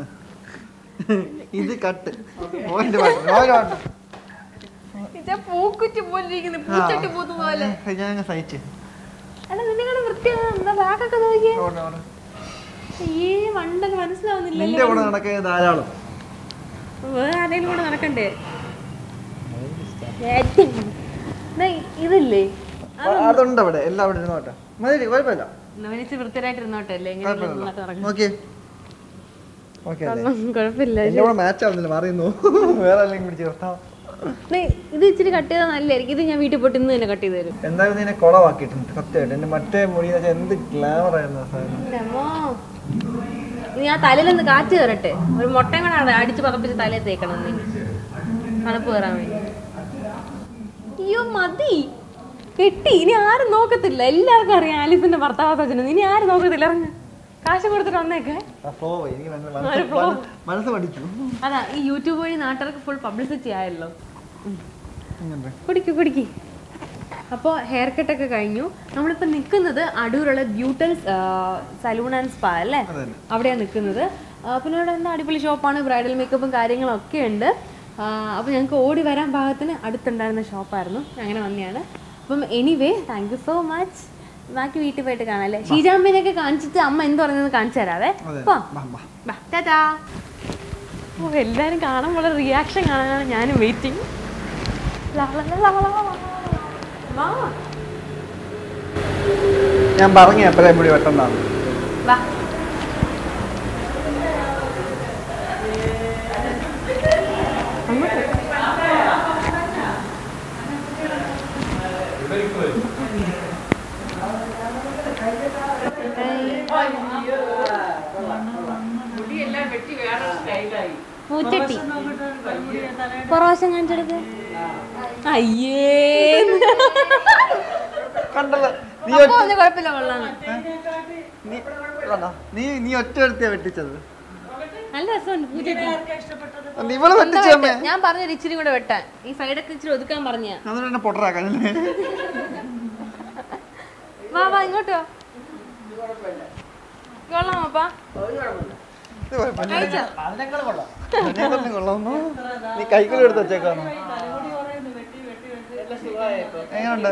ഇത് കട്ട് പോയിന്റ് പോയിന്റ് ഇതാ പൂക്കുറ്റി പോലെ ഇരിക്കുന്നു പൂച്ചട്ടി പൂത്ത് പോലെ ഞാൻ അങ്ങ് സഹിച്ച് എടാ നിന്നെ വൃത്തിയാണ് എന്താ ബാക്കൊക്കെ നോക്കിയേ ഓടെ, ഓടെ. ഈ മണ്ടന് മനസ്സിലാവുന്നില്ലല്ലോ നിന്റെ കൂടെ നടക്കുക ധാരാളം വേറെ ആരെങ്കിലും കൂടെ നടക്കണ്ടേ ദാ ഇതില്ലേ അതുണ്ട് അവിടെ എല്ലാം അവിടെ ഇരുന്നോട്ടെ മതി കുഴപ്പമില്ല നവനിച്ച് വൃത്തിയായിട്ട് ഇരുന്നോട്ടെ അല്ലേ കുഴപ്പമില്ല എങ്ങനെ നോക്കി ഓക്കെ അല്ലേ കുഴപ്പമില്ല എന്റെ കൂടെ മാച്ച് ആവുന്നില്ല മാറിയുന്നു വേറെ അല്ലെങ്കിൽ പിടിച്ച് നിർത്താം ദേ, ഇത് ഇച്ചിരി കട്ട് ചെയ്താൽ നല്ലതായിരിക്കും ഇത് ഞാൻ വീട്ടിൽ പോയിട്ട് ഇന്ന് തന്നെ കട്ട് ചെയ്ത് തരും എന്തായാലും നിന്നെ കുളവാക്കിയിട്ടുണ്ട് സത്യമായിട്ട് എന്റെ മറ്റേ മുടി എന്ന് വെച്ചാൽ എന്ത് ഗ്ലാമർ ആയിരുന്നു ആ സാധനം അമ്മോ. ഇനി ആ തലയിലൊന്ന് കാറ്റ് കയറട്ടെ ഒരു മുട്ടയും കൂടെ അവിടെ അടിച്ച് പതപ്പിച്ച് തലയിൽ തേക്കണം നീ തണുപ്പ് കയറാൻ വേണ്ടി അയ്യോ മതി കെട്ടി ഇനി ആരും നോക്കത്തില്ല എല്ലാവർക്കും അറിയാം ആലിസിന്റെ ഭർത്താവ് സജന ഇനി ആരും നോക്കത്തില്ല ഇറങ്ങ് കാശ് കൊടുത്തിട്ട് വന്നേക്കെ ആ ഫ്ലോ എനിക്ക് മനസ്സ് ഒരു മനസ്സ് flow. മനസ്സ് പഠിച്ചു അതാ ഈ യൂട്യൂബ് വഴി നാട്ടുകാർക്ക് ഫുൾ പബ്ലിസിറ്റി ആയല്ലോ ഇങ്ങനെ. കുടിക്ക് കുടിക്ക് അപ്പോൾ ഹെയർ കട്ടൊക്കെ കഴിഞ്ഞു നമ്മളിപ്പോൾ നിൽക്കുന്നത് അടൂരുള്ള ബ്യൂട്ടൽസ് സലൂൺ ആൻഡ് സ്പാ അല്ലേ അതെ തന്നെ. അവിടെയാണ് നിൽക്കുന്നത് ആ, പിന്നെ ഇവിടെ എന്താ അടിപൊളി ഷോപ്പാണ് ബ്രൈഡൽ മേക്കപ്പും കാര്യങ്ങളും ഒക്കെ ഉണ്ട് അപ്പോൾ ഞങ്ങൾക്ക് ഓടി വരാൻ പാകത്തിന് അടുത്തുണ്ടായിരുന്ന ഷോപ്പായിരുന്നു അങ്ങനെ വന്നെയാണ് അപ്പം anyway thank you so much ബാക്കി വീട്ടിൽ പോയിട്ട് കാണാം അല്ലേ ഷീജാമ്പിനെയൊക്കെ കാണിച്ചിട്ട് അമ്മ എന്ത് പറയുന്നത് കാണിച്ചു തരാവേ അതെ പോ ബാ, ബാ. ബാ, ടാറ്റാ. ഓ എല്ലാരും കാണുമ്പോൾ റിയാക്ഷൻ കാണാനാണ് ഞാനും വെയിറ്റിംഗ് ഞാൻ പറഞ്ഞു എപ്പോഴേ മുടി വെട്ടണ്ടാന്ന് പൂച്ചട്ടി പ്രാവശ്യം കാണിച്ചെടുക്ക് അയ്യേ കണ്ടല്ലോ നീ അപ്പൊ ഒന്നും കുഴപ്പമില്ല കൊള്ളാന്ന് നീ കണ്ടോ? നീ നീ ഒറ്റ എടുത്തിയാ വെട്ടിച്ചത് നല്ല രസമുണ്ട് പൂച്ചട്ടി അത് ഇവള് വെട്ടിച്ച അമ്മേ ഞാൻ പറഞ്ഞൊരു ഇച്ചിരി കൂടെ വെട്ടാൻ ഈ സൈഡൊക്കെ ഇച്ചിരി ഒതുക്കാൻ പറഞ്ഞ അതുകൊണ്ട് എന്നെ പൊട്ടറാക്കാനല്ലേ വാ വാ ഇങ്ങോട്ട് വാ കൊള്ളാം അപ്പാ ഇത് കുഴപ്പമില്ല. കഴിച്ചോ അതിനെക്കാട്ടിലും കൊള്ളാമോ? നീ കൈക്കുള്ളി എടുത്ത് വെച്ചേക്കാണോ എങ്ങനെയുണ്ട്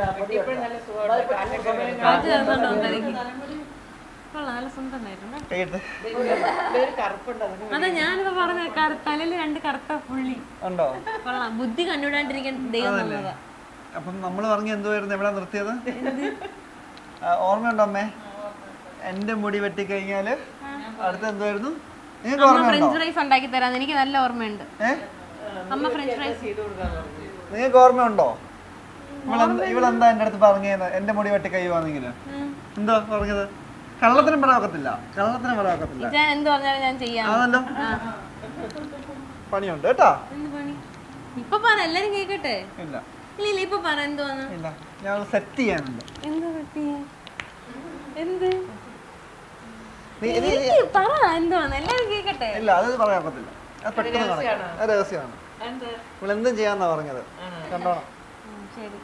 കാറ്റ് ചേർന്നോണ്ടോ എന്തായിരിക്കും കൊള്ളാം നല്ല സുന്ദരനായിട്ടുണ്ട് കൈയിട്ട് അതാ ഞാനിപ്പോ പറഞ്ഞ തലയിൽ രണ്ട് കറുത്ത പുള്ളി ഉണ്ടോ കൊള്ളാം ബുദ്ധി കണ്ടുവിടാണ്ടിരിക്കാൻ ദൈവം തന്നതാ അപ്പം നമ്മൾ പറഞ്ഞ എന്തുവായിരുന്നു എവിടെ നിർത്തിയത് ആ, ഓർമ്മയുണ്ടോ അമ്മേ എന്റെ മുടി വെട്ടിക്കഴിഞ്ഞാല് അടുത്ത എന്തുവായിരുന്നു നിങ്ങൾക്ക് അമ്മ ഓർമ്മയുണ്ടോ ഫ്രഞ്ച് ഫ്രൈസ് ഉണ്ടാക്കി തരാന്ന് എനിക്ക് നല്ല ഓർമ്മയുണ്ട് ഏ അമ്മ ഫ്രഞ്ച് ഫ്രൈസ് നിങ്ങൾക്ക് ഓർമ്മയുണ്ടോ ഇവളെന്താ ഇവളെന്താ എന്റെ അടുത്ത് പറഞ്ഞത് എന്റെ മുടി വെട്ടി കഴിയുവാണെങ്കിൽ എന്താ പറഞ്ഞത് കള്ളത്തിനും പറയാക്കത്തില്ല കള്ളത്തിനും പറയാക്കത്തില്ല ഞാൻ എന്ത് പറഞ്ഞാലും ഞാൻ ചെയ്യാം അതല്ലോ ആ. പണിയുണ്ട് കേട്ടാ എന്ത് പണി ഇപ്പൊ പറ എല്ലാരും കേക്കട്ടെ ഇല്ല ഇല്ല ഇല്ല ഇപ്പൊ പറ എന്തുവാന്ന് ഇല്ല ഞാൻ സെറ്റ് ചെയ്യാനുണ്ട് എന്താ പറ്റിയ എന്ത് നീ നീ- നീ- എനിക്ക് പറ എന്തുവാന്ന് എല്ലാരും കേക്കട്ടെ ഇല്ല അത് പറയാൻ പറ്റില്ല അത് പെട്ടെന്ന് കാണിക്കാം അത് രഹസ്യമാണ് ഇവളെന്തും ചെയ്യാന്നാ പറഞ്ഞത് കണ്ടോണം ഉം, ശരി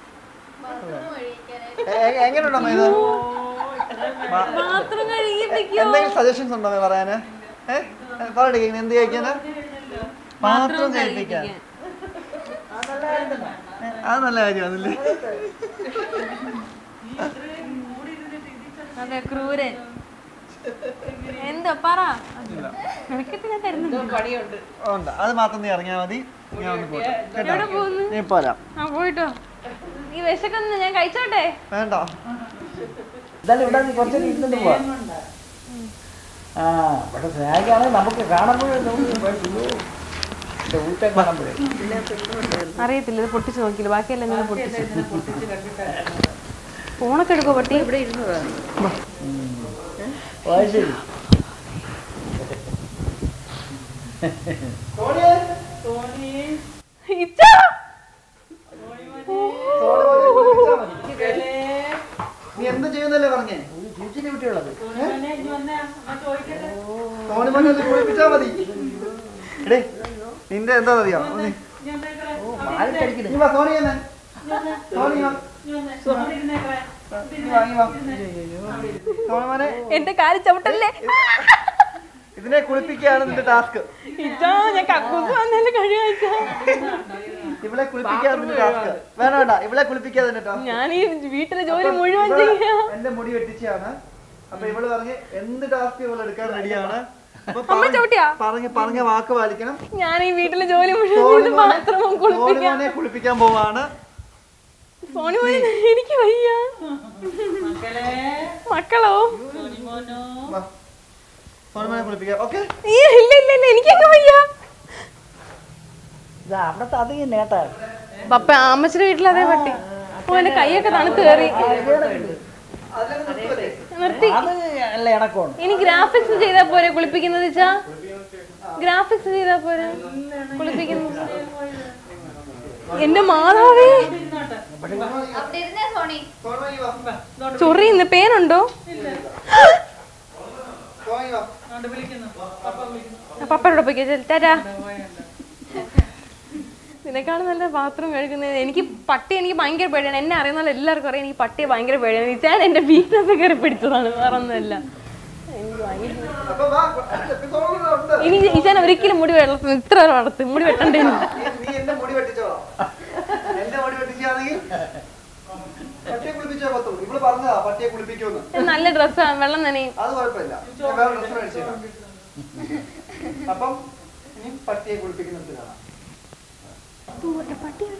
എ- എ- എങ്ങനെയുണ്ടോ അമ്മ ഇത് മാ- പാത്രം കഴുകിപ്പിക്കോ എന്തെങ്കിലും സജഷൻസ് ഉണ്ടോ അമ്മ പറയാന് ഏഹ് പറയട്ടെ ഇങ്ങനെ എന്ത് കഴിക്കാന് പാത്രം കഴിപ്പിക്കാൻ ഏ, അത് നല്ല കാര്യമാണല്ലേ അതെ ക്രൂരൻ എന്താ പറ നിനക്കിട്ട് ഞാൻ തരുന്നുണ്ട് പണിയുണ്ട് ഉണ്ട് അത് മാത്രം നീ ഇറങ്ങിയാൽ മതി ഞാൻ ഒന്ന് പോട്ടെ കേട്ടോ എവിടെ പോകുന്നു നീ പോരാം ആ പോയിട്ടോ ഈ വിശക്കൊന്ന് ഞാൻ കഴിച്ചോട്ടെ വേണ്ട എന്തായാലും ഇവിടെ നിന്ന് കുറച്ചൊക്കെ ഇരുന്നിട്ട് പോവാം ആ പക്ഷെ സ്നേഹിക്കുകയാണെങ്കിൽ നമുക്ക് കാണുമ്പോഴേ നമുക്ക് കുഴപ്പമില്ല. എൻ്റെ ഉൾപ്പേ കാണുമ്പോഴേ അറിയത്തില്ല ഇത് പൊട്ടിച്ച് നോക്കിയില്ല ബാക്കിയെല്ലാം ഞാൻ പൊട്ടിച്ചു ഫോണൊക്കെ എടുക്കോ പട്ടി ഇവിടെ ഓ, അത് ശരി നീ എന്ത് ചെയ്യുന്നല്ലേ പറഞ്ഞേ ഒരു ചേച്ചിനെ കുട്ടിയുള്ളത് തോണി മണി ഒന്ന് കുളിപ്പിച്ചാ മതി എടേ നിന്റെ എന്താ അറിയാം നീ മാറിട്ടടിക്കുന്നത് നീ വാ സോണി തന്നെ സോണി വാ നീ വാ നീ വാ സോണി മോനെ എന്റെ കാല് ചവിട്ടല്ലേ ഇതിനെ കുളിപ്പിക്കുകയാണ് നിന്റെ ടാസ്ക് ഇതാ ഞാൻ കക്കൂസ് വന്നല്ലേ കഴിയാച്ച ഇവളെ കുളിപ്പിക്കുകയാണ് നിന്റെ ടാസ്ക് വേണ്ട വേണ്ട ഇവളെ കുളിപ്പിക്കാതെ നിന്റെ ടാസ്ക് ഞാൻ ഈ വീട്ടിലെ ജോലി മുഴുവൻ ചെയ്യാം എന്റെ മുടി വെട്ടിച്ചാണ് അപ്പൊ ഇവള് പറഞ്ഞ് എന്ത് ടാസ്ക് ഇവള് എടുക്കാൻ റെഡിയാണ് അപ്പൊ അമ്മ പറഞ്ഞ- ചവിട്ടിയാ? പറഞ്ഞ പറഞ്ഞ വാക്ക് പാലിക്കണം ഞാൻ ഈ വീട്ടിലെ ജോലി മുഴുവൻ സോണി ചെയ്ത് മോനെ- മാത്രം സോണി കുളിപ്പിക്കാം മോനെ കുളിപ്പിക്കാൻ പോവാണ് സോണി മോനെ എനിക്ക് വയ്യ മക്കളോ വാ. സോണി മോനെ കുളിപ്പിക്കാം ഓക്കെ ഈ ഇല്ല ഇല്ല ഇല്ല എനിക്കൊക്കെ വയ്യ ഇത് അവിടുത്തെ അധികം നേട്ടാ പപ്പ അമ്മച്ചിയുടെ വീട്ടിൽ അതേ പട്ടി ഓ എന്റെ കൈയൊക്കെ തണുത്ത് കയറി നിർത്തി അത് നല്ല ഇണക്കമാണ് ഇനി ഗ്രാഫിക്സ് ചെയ്താ പോരെ കുളിപ്പിക്കുന്നത് വെച്ചാ ഗ്രാഫിക്സ് ചെയ്താ പോരെ കുളിപ്പിക്കുന്നത് എന്റെ മാതാവേ ചൊറിയുന്ന പേനുണ്ടോ പപ്പയോടെ പോയിക്കോ ടാറ്റാ നിനക്കാണ് നല്ല ബാത്റൂം കഴുകുന്നത് എനിക്ക് പട്ടി എനിക്ക് ഭയങ്കര പേടിയാണ് എന്നെ അറിയുന്ന എല്ലാവർക്കും അറിയാം എനിക്ക് പട്ടിയെ ഭയങ്കര പേടിയാണ് ഇച്ചാൻ എന്റെ വീക്ക്നെസ് കയറി പിടിച്ചതാണ് വേറെ ഒന്നുമല്ല എനിക്ക് ഭയങ്കര അപ്പൊ വാ എപ്പിസോഡ് ഉണ്ട് ഇനി ഇച്ചാൻ ഒരിക്കലും മുടി വെള്ളത്തിൽ ഇത്ര വരെ വളർത്ത് മുടി വെട്ടണ്ടേ നീ നീ എന്റെ മുടി വെട്ടിച്ചോളാം എന്റെ മുടി വെട്ടിച്ചാണെങ്കിൽ പട്ടിയെ കുളിപ്പിച്ചേ പറ്റുള്ളൂ ഇവള് പറഞ്ഞതാ പട്ടിയെ കുളിപ്പിക്കുമെന്ന് നല്ല ഡ്രസ്സാണ് വെള്ളം നനയും അത് കുഴപ്പമില്ല ഞാൻ വേറെ ഡ്രസ് മേടിച്ചേക്കാം അപ്പം ഇനി പട്ടിയെ കുളിപ്പിക്കുന്നിടത്ത് കാണാം പട്ടി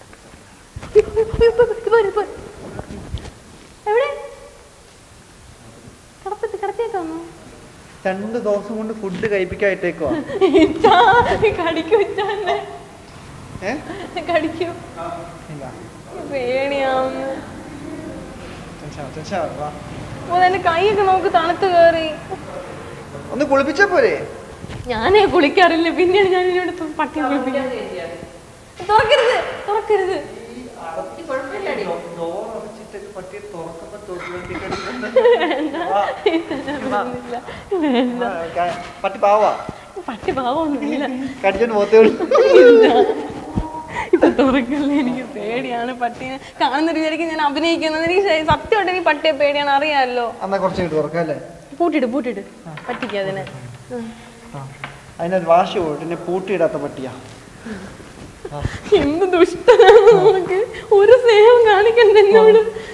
എവിടെ കടപ്പത്തി കടത്തിയേക്കാന്നോ രണ്ട് ദിവസം കൊണ്ട് ഫുഡ് കഴിപ്പിക്കായിട്ടേക്കോ ഇച്ചാ, കടിക്കും ഇച്ചാന്നെ ഏഹ് കടിക്കും പേടിയാവുന്നു ഓ എന്റെ കൈയൊക്കെ നോക്ക് തണുത്ത് കയറി ഒന്ന് കുളിപ്പിച്ചാ പോരെ ഞാനേ കുളിക്കാറില്ല പിന്നെയാണ് ഞാൻ ഇതിനോട് പട്ടി കുളിപ്പിക്കാൻ തുറക്കരുത് തുറക്കരുത് പട്ടിയെ തുറക്കുമ്പോ തൊട്ട് വേണ്ട. പട്ടി പാവാ പട്ടി പാവമൊന്നുമില്ല കടിച്ചോണ്ട് പോത്തേ ഉള്ളൂ ഇപ്പൊ തുറക്കല്ലേ എനിക്ക് പേടിയാണ് പട്ടിനെ കാണുന്ന വിചാരിക്കും ഞാൻ അഭിനയിക്കുന്നത് എനിക്ക് ശ- സത്യമായിട്ട് എനിക്ക് പട്ടിയെ പേടിയാണ് അറിയാമല്ലോ എന്നാ കുറച്ച് കിട്ടും തുറക്കാം അല്ലേ പൂട്ടിട്ട് പൂട്ടിട്ട് പറ്റിക്കുക അതിനെ ഉം. അതിനൊരു വാശി പോയിട്ട് എന്നെ പൂട്ടിയിടാത്ത പട്ടിയാ എന്ത് ദുഷ്ടനാണ് നമുക്ക് ഒരു സ്നേഹം കാണിക്കണ്ട എന്നോട്